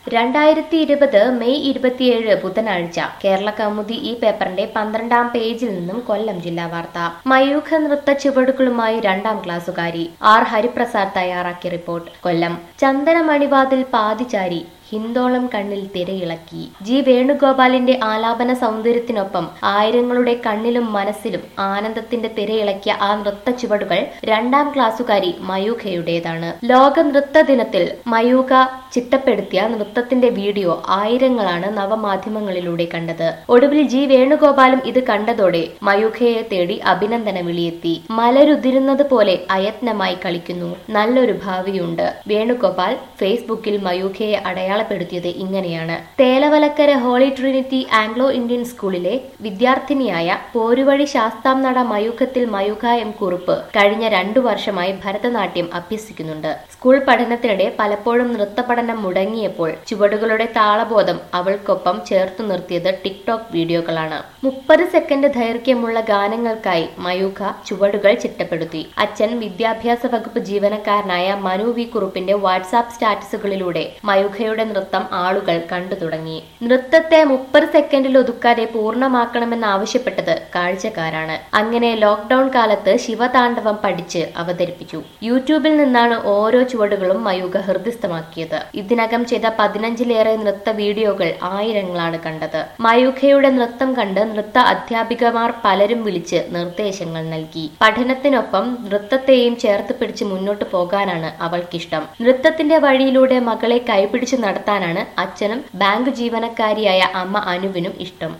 രണ്ടായിരത്തി ഇരുപത് മെയ് ഇരുപത്തിയേഴ് ബുധനാഴ്ച കേരള കൗമുദി ഈ പേപ്പറിന്റെ പന്ത്രണ്ടാം പേജിൽ നിന്നും കൊല്ലം ജില്ലാ വാർത്ത മയൂഖ നൃത്ത ചുവടുകളുമായി രണ്ടാം ക്ലാസ്സുകാരി ആർ ഹരിപ്രസാദ് തയ്യാറാക്കിയ റിപ്പോർട്ട് കൊല്ലം ചന്ദനമണിവാതിൽ പാതിചാരി ഹിന്ദോളം കണ്ണിൽ തിരയിളക്കി ജി വേണുഗോപാലിന്റെ ആലാപന സൗന്ദര്യത്തിനൊപ്പം ആയിരങ്ങളുടെ കണ്ണിലും മനസ്സിലും ആനന്ദത്തിന്റെ തിരയിളക്കിയ ആ നൃത്ത ചുവടുകൾ രണ്ടാം ക്ലാസ്സുകാരി മയൂഖയുടേതാണ് ലോക നൃത്ത ദിനത്തിൽ മയൂഖ ചിട്ടപ്പെടുത്തിയ നൃത്തത്തിന്റെ വീഡിയോ ആയിരങ്ങളാണ് നവമാധ്യമങ്ങളിലൂടെ കണ്ടത് ഒടുവിൽ ജി വേണുഗോപാലും ഇത് കണ്ടതോടെ മയൂഖയെ തേടി അഭിനന്ദന വിളിയെത്തി മലരുതിരുന്നത് പോലെ അയത്നമായി കളിക്കുന്നു നല്ലൊരു ഭാവിയുണ്ട് വേണുഗോപാൽ ഫേസ്ബുക്കിൽ മയൂഖയെ അടയാളപ്പെടുത്തിയത് ഇങ്ങനെയാണ് Thevalakkara holy trinity Anglo Indian സ്കൂളിലെ വിദ്യാർത്ഥിനിയായ പോരുവഴി ശാസ്താം നട മയൂഖത്തിൽ മയൂഖ എം കുറുപ്പ് കഴിഞ്ഞ രണ്ടു വർഷമായി ഭരതനാട്യം അഭ്യസിക്കുന്നുണ്ട് സ്കൂൾ പഠനത്തിനിടെ പലപ്പോഴും നൃത്തപഠനം മുടങ്ങിയപ്പോൾ ചുവടുകളുടെ താളബോധം അവൾക്കൊപ്പം ചേർത്തു നിർത്തിയത് ടിക്ടോക്ക് വീഡിയോകളാണ് മുപ്പത് സെക്കൻഡ് ദൈർഘ്യമുള്ള ഗാനങ്ങൾക്കായി മയൂഖ ചുവടുകൾ ചിട്ടപ്പെടുത്തി അച്ഛൻ വിദ്യാഭ്യാസ വകുപ്പ് ജീവനക്കാരനായ മനു വി കുറുപ്പിന്റെ വാട്സാപ്പ് സ്റ്റാറ്റസുകളിലൂടെ മയൂഖയുടെ നൃത്തം ആളുകൾ കണ്ടു തുടങ്ങി നൃത്തത്തെ മുപ്പത് സെക്കൻഡിൽ ഒതുക്കാതെ പൂർണ്ണമാക്കണമെന്നാവശ്യപ്പെട്ടത് കാഴ്ചക്കാരാണ് അങ്ങനെ ലോക്ക്ഡൌൺ കാലത്ത് ശിവതാണ്ഡവം പഠിച്ച് അവതരിപ്പിച്ചു യൂട്യൂബിൽ നിന്നാണ് ഓരോ ചുവടുകളും മയൂഖ ഹൃദയസ്ഥമാക്കിയത് ഇതിനകം ചെയ്ത പതിനഞ്ചിലേറെ നൃത്ത വീഡിയോകൾ ആയിരങ്ങളാണ് കണ്ടത് മയൂഖയുടെ നൃത്തം കണ്ട് നൃത്ത അധ്യാപികമാർ പലരും വിളിച്ച് നിർദ്ദേശങ്ങൾ നൽകി പഠനത്തിനൊപ്പം നൃത്തത്തെയും ചേർത്ത് പിടിച്ച് മുന്നോട്ട് പോകാനാണ് അവൾക്കിഷ്ടം നൃത്തത്തിന്റെ വഴിയിലൂടെ മകളെ കൈപിടിച്ച് നടത്താനാണ് അച്ഛനും ബാങ്ക് ജീവനക്കാരിയായ അമ്മ അനുവിനും ഇഷ്ടം